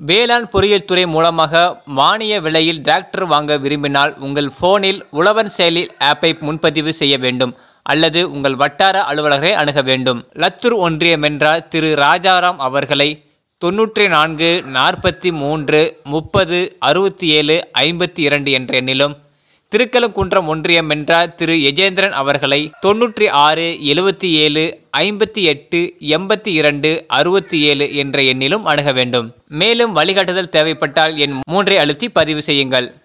வேளாண் பொறியியல் துறை மூலமாக மானிய விலையில் டிராக்டர் வாங்க விரும்பினால் உங்கள் போனில் உழவன் செயலி ஆப்பை முன்பதிவு செய்ய வேண்டும் அல்லது உங்கள் வட்டார அலுவலரை அணுக வேண்டும் லத்தூர் ஒன்றியம் என்றால் திரு ராஜாராம் அவர்களை தொன்னூற்றி நான்கு நாற்பத்தி மூன்று முப்பது அறுபத்தி ஏழு ஐம்பத்தி இரண்டு என்ற எண்ணிலும் திருக்கலங்குன்றம் ஒன்றியம் என்றால் திரு எஜேந்திரன் அவர்களை தொன்னூற்றி ஆறு எழுபத்தி ஏழு ஐம்பத்தி எட்டு எண்பத்தி இரண்டு அறுபத்தி ஏழு என்ற எண்ணிலும் அணுக வேண்டும் மேலும் வழிகாட்டுதல் தேவைப்பட்டால் எண் மூன்றை அழுத்தி பதிவு செய்யுங்கள்